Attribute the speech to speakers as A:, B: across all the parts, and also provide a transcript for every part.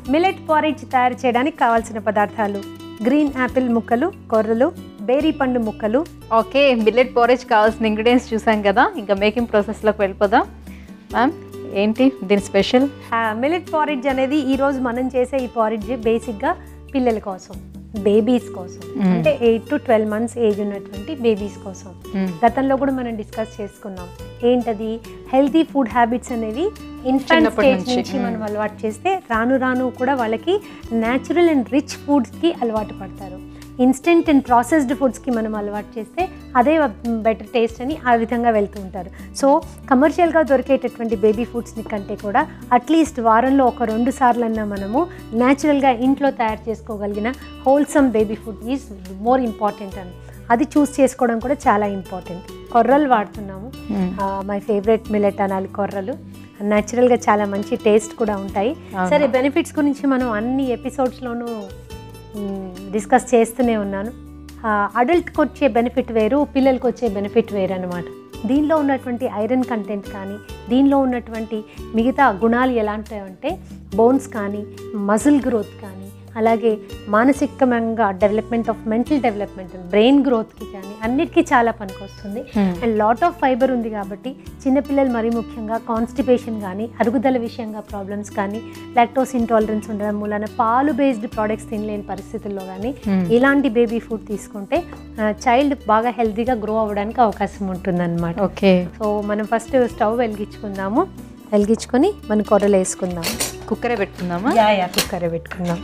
A: Millet పారిజ్ తయారు చేయడానికి కావాల్సిన పదార్థాలు గ్రీన్ యాపిల్ ముక్కలు కొర్రలు బేరీ పండు ముక్కలు
B: ఓకే మిల్లెట్ పోరేజ్ కావాల్సిన ఇంగ్రీడియంట్స్ చూసాం కదా ఇంకా మేకింగ్ ప్రాసెస్లోకి వెళ్ళిపోదాం మ్యామ్ ఏంటి దీని స్పెషల్
A: మిలెట్ పారిడ్జ్ అనేది ఈరోజు మనం చేసే ఈ పారిడ్జ్ బేసిక్గా పిల్లల కోసం బేబీస్ కోసం అంటే eight to twelve months age ఉన్నటువంటి బేబీస్ కోసం గతంలో కూడా మనం డిస్కస్ చేసుకున్నాం ఏంటది హెల్తీ ఫుడ్ హ్యాబిట్స్ అనేవి ఇన్ఫాంట్
B: చిన్నప్పటి
A: స్టేజ్
B: నుంచి,
A: నుంచి మనం అలవాటు చేస్తే రాను రాను కూడా వాళ్ళకి న్యాచురల్ అండ్ రిచ్ ఫుడ్స్కి అలవాటు పడతారు ఇన్స్టెంట్ అండ్ ప్రాసెస్డ్ ఫుడ్స్కి మనం అలవాటు చేస్తే అదే బెటర్ టేస్ట్ అని ఆ విధంగా వెళ్తూ ఉంటారు సో కమర్షియల్గా దొరికేటటువంటి బేబీ ఫుడ్స్ని కంటే కూడా అట్లీస్ట్ వారంలో ఒక రెండు సార్లన్నా మనము న్యాచురల్గా ఇంట్లో తయారు చేసుకోగలిగిన wholesome baby food is more important అని అది చూస్ చేసుకోవడం కూడా చాలా ఇంపార్టెంట్ కొర్రలు వాడుతున్నాము మై ఫేవరెట్ మిలెట్ అనాలి కొర్రలు న్యాచురల్గా చాలా మంచి టేస్ట్ కూడా ఉంటాయి
B: అవును.
A: సరే బెనిఫిట్స్ గురించి మనం అన్ని ఎపిసోడ్స్లోనూ డిస్కస్ చేస్తూనే ఉన్నాను అడల్ట్కి వచ్చే బెనిఫిట్ వేరు పిల్లలకి వచ్చే బెనిఫిట్ వేరు అనమాట దీనిలో ఉన్నటువంటి ఐరన్ కంటెంట్ కానీ దీనిలో ఉన్నటువంటి మిగతా గుణాలు ఎలాంటివి అంటే బోన్స్ కానీ మజిల్ గ్రోత్ కానీ అలాగే మానసికమంగా development of mental development brain గ్రోత్కి కానీ అన్నిటికీ చాలా పనికొస్తుంది అండ్ లాట్ ఆఫ్ ఫైబర్ ఉంది కాబట్టి చిన్నపిల్లలు మరీ ముఖ్యంగా కాన్స్టిపేషన్ కానీ అరుగుదల విషయంగా ప్రాబ్లమ్స్ కానీ లాక్టోస్ ఇంటాలరెన్స్ ఉండడం మూలన పాలు బేస్డ్ ప్రోడక్ట్స్ తినలేని పరిస్థితుల్లో కానీ ఇలాంటి బేబీ ఫుడ్ తీసుకుంటే చైల్డ్ బాగా హెల్తీగా గ్రో అవ్వడానికి అవకాశం ఉంటుందన్నమాట
B: ఓకే
A: సో మనం ఫస్ట్ స్టవ్ వెలిగించుకుందాము వెలిగించుకొని మనం కొర్రలు వేసుకుందాం
B: కుక్కరే పెట్టుకుందామా
A: యా యా కుక్కర్ పెట్టుకుందాం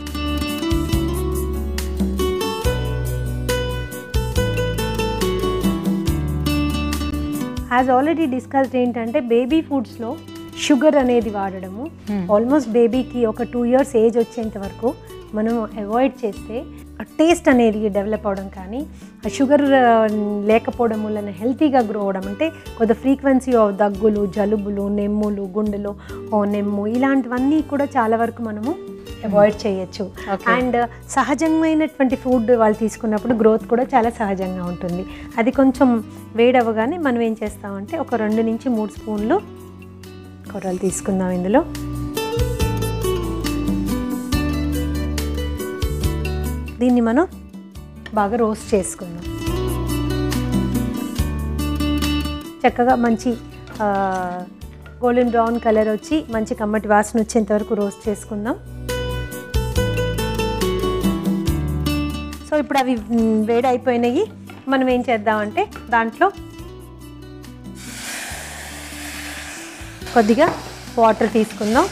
A: యాజ్ ఆల్రెడీ డిస్కస్డ్ ఏంటంటే బేబీ ఫుడ్స్లో షుగర్ అనేది వాడడము ఆల్మోస్ట్ బేబీకి ఒక టూ ఇయర్స్ ఏజ్ వచ్చేంత వరకు మనం అవాయిడ్ చేస్తే టేస్ట్ అనేది డెవలప్ అవడం కానీ ఆ షుగర్ లేకపోవడం వలన హెల్తీగా గ్రో అవడం అంటే కొద్ది ఫ్రీక్వెన్సీ ఆఫ్ దగ్గులు జలుబులు నెమ్ములు గుండెలు ఓ నెమ్ము ఇలాంటివన్నీ కూడా చాలా వరకు మనము అవాయిడ్ చేయొచ్చు
B: Okay.
A: అండ్ సహజమైనటువంటి ఫుడ్ వాళ్ళు తీసుకున్నప్పుడు గ్రోత్ కూడా చాలా సహజంగా ఉంటుంది అది కొంచెం వేడవగానే మనం ఏం చేస్తామంటే ఒక రెండు నుంచి మూడు స్పూన్లు కొర్రలు తీసుకుందాం ఇందులో దీన్ని మనం బాగా రోస్ట్ చేసుకుందాం చక్కగా మంచి గోల్డెన్ బ్రౌన్ కలర్ వచ్చి మంచి కమ్మటి వాసన వచ్చేంత వరకు రోస్ట్ చేసుకుందాం సో ఇప్పుడు అవి మ్, వేడి అయిపోయినాయి మనం ఏం చేద్దామంటే దాంట్లో కొద్దిగా వాటర్ తీసుకుందాం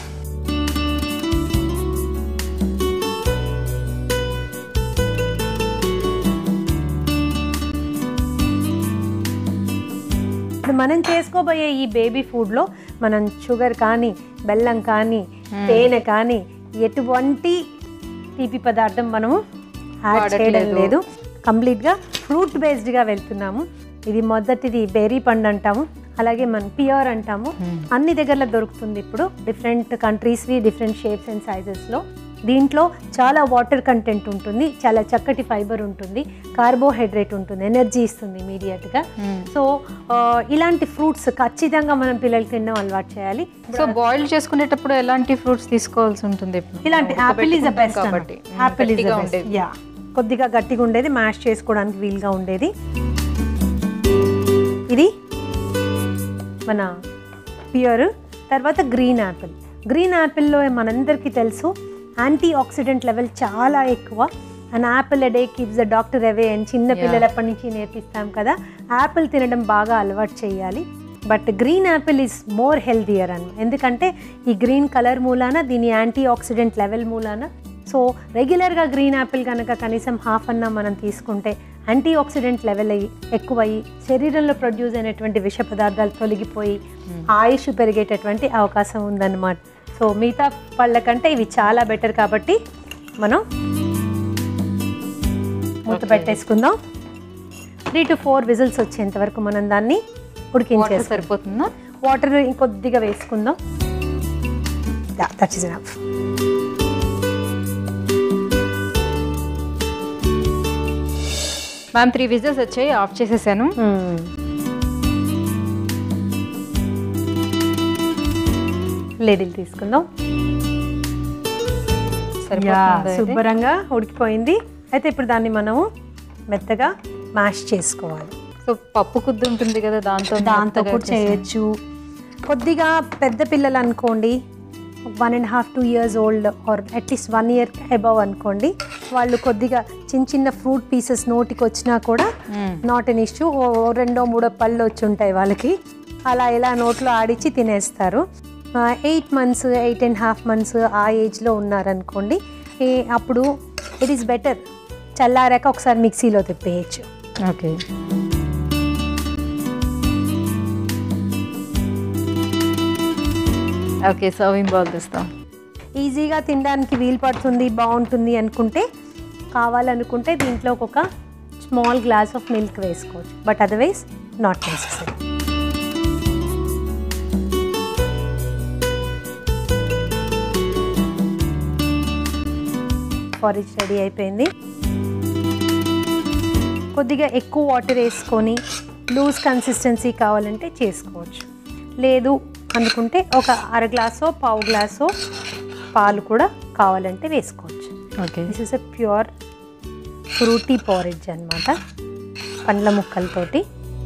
A: ఇప్పుడు మనం చేసుకోబోయే ఈ బేబీ ఫుడ్లో మనం షుగర్ కానీ బెల్లం కానీ తేనె కానీ ఎటువంటి తీపి పదార్థం మనము యాడ్ చేయడం
B: వాడట్లేదు.
A: లేదు కంప్లీట్గా ఫ్రూట్ బేస్డ్గా వెళ్తున్నాము ఇది మొదటిది బెర్రీ పండు అంటాము అలాగే మనం పియర్ అంటాము అన్ని దగ్గరలో దొరుకుతుంది ఇప్పుడు డిఫరెంట్ కంట్రీస్వి డిఫరెంట్ షేప్స్ అండ్ సైజెస్లో దీంట్లో చాలా వాటర్ కంటెంట్ ఉంటుంది చాలా చక్కటి ఫైబర్ ఉంటుంది కార్బోహైడ్రేట్ ఉంటుంది ఎనర్జీ ఇస్తుంది ఇమీడియట్గా సో ఆ, ఇలాంటి ఫ్రూట్స్ ఖచ్చితంగా మనం పిల్లలకి తినడం అలవాటు చేయాలి
B: సో బాయిల్ చేసుకునేటప్పుడు ఎలాంటి ఫ్రూట్స్ తీసుకోవాల్సి ఉంటుంది
A: ఇలాంటి యాపిల్ ఇస్ ద బెస్ట్
B: కాబట్టి
A: యాపిల్ ఇస్
B: గట్టిగా
A: ద
B: ఉండేది.
A: యా కొద్దిగా గట్టిగా ఉండేది మ్యాష్ చేసుకోవడానికి వీలుగా ఉండేది ఇది మన పియర్ తర్వాత గ్రీన్ యాపిల్ గ్రీన్ యాపిల్లో మనందరికీ తెలుసు యాంటీ ఆక్సిడెంట్ లెవెల్ చాలా ఎక్కువ and apple a day keeps the doctor away అని చిన్న పిల్లలప్పటి నుంచి నేర్పిస్తాం కదా యాపిల్ తినడం బాగా అలవాటు చేయాలి but green apple is more healthier అని ఎందుకంటే ఈ గ్రీన్ కలర్ మూలాన దీని యాంటీ ఆక్సిడెంట్ లెవెల్ మూలాన సో రెగ్యులర్గా గ్రీన్ యాపిల్ కనుక కనీసం హాఫ్ అన్నా మనం తీసుకుంటే యాంటీ ఆక్సిడెంట్ లెవెల్ అయ్యి ఎక్కువయ్యి శరీరంలో ప్రొడ్యూస్ అయినటువంటి విష పదార్థాలు తొలగిపోయి ఆయుష్ పెరిగేటటువంటి అవకాశం ఉందన్నమాట సో మిగతా పళ్ళ కంటే ఇవి చాలా బెటర్ కాబట్టి మనం మూత పెట్టేసుకుందాం త్రీ టు ఫోర్ విజిల్స్ వచ్చేంత వరకు మనం దాన్ని
B: వాటర్
A: ఉడికించేస్తాం
B: సరిపోతుందా
A: వాటర్ ఇంకొద్దిగా వేసుకుందాం that is enough
B: ma'am three whistles వచ్చాయి ఆఫ్ చేసేసాను
A: లేడీలు తీసుకుందాం
B: సరిపోతుంది
A: శుభ్రంగా ఉడికిపోయింది అయితే ఇప్పుడు దాన్ని మనము మెత్తగా మ్యాష్ చేసుకోవాలి
B: సో పప్పు కుద్దు ఉంటుంది కదా దాంతో
A: దాంతో
B: మెత్తగా
A: కూడా
B: చేసి-
A: చేయొచ్చు కొద్దిగా పెద్ద పిల్లలు అనుకోండి one and half two years old or at least one year above అనుకోండి వాళ్ళు కొద్దిగా చిన్న చిన్న ఫ్రూట్ పీసెస్ నోటికి వచ్చినా కూడా
B: మ్మ్.
A: నాట్ ఎన్ ఇష్యూ రెండో మూడో పళ్ళు వచ్చి ఉంటాయి వాళ్ళకి అలా ఇలా నోట్లో ఆడిచ్చి తినేస్తారు eight months eight and half months ఆ ఏజ్లో ఉన్నారనుకోండి ఏ- అప్పుడు ఇట్ ఈస్ బెటర్ చల్లారాక ఒకసారి మిక్సీలో తిప్పేయచ్చు
B: ఓకే ఓకే సర్వింగ్ బౌల్ తెస్తాం
A: ఈజీగా తినడానికి వీలు పడుతుంది బాగుంటుంది అనుకుంటే కావాలనుకుంటే దీంట్లో ఒక స్మాల్ గ్లాస్ ఆఫ్ మిల్క్ వేసుకోవచ్చు but otherwise not necessary porridge ready అయిపోయింది కొద్దిగా ఎక్కువ వాటర్ వేసుకొని లూజ్ కన్సిస్టెన్సీ కావాలంటే చేసుకోవచ్చు లేదు అనుకుంటే ఒక అర గ్లాసో పావు గ్లాసో పాలు కూడా కావాలంటే వేసుకోవచ్చు
B: okay
A: this is a pure fruity porridge అన్నమాట పండ్ల ముక్కలతోటి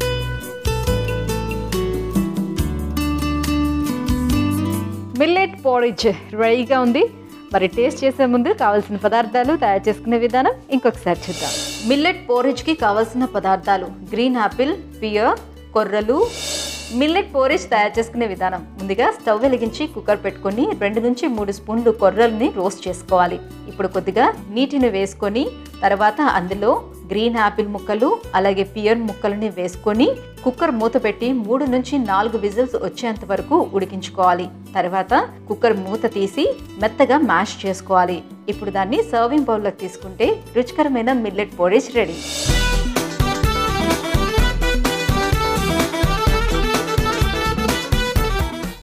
B: మిల్లెట్ పోరిజ్ రెడీగా ఉంది మరి టేస్ట్ చేసే ముందు కావాల్సిన పదార్థాలు తయారు చేసుకునే విధానం ఇంకొకసారి చూద్దాం మిల్లెట్ పోరిజ్కి కావాల్సిన పదార్థాలు గ్రీన్ యాపిల్ పియర్ కొర్రలు మిల్లెట్ పోరిజ్ తయారు చేసుకునే విధానం ముందుగా స్టవ్ వెలిగించి కుక్కర్ పెట్టుకొని రెండు నుంచి మూడు స్పూన్లు కొర్రల్ని రోస్ట్ చేసుకోవాలి ఇప్పుడు కొద్దిగా నీటిని వేసుకొని తర్వాత అందులో గ్రీన్ యాపిల్ ముక్కలు అలాగే పియర్ ముక్కలని వేసుకొని కుక్కర్ మూత పెట్టి మూడు నుంచి నాలుగు విజిల్స్ వచ్చేంత వరకు ఉడికించుకోవాలి తర్వాత కుక్కర్ మూత తీసి మెత్తగా మ్యాష్ చేసుకోవాలి ఇప్పుడు దాన్ని సర్వింగ్ బౌల్లోకి తీసుకుంటే రుచికరమైన మిల్లెట్ పోరేజ్ రెడీ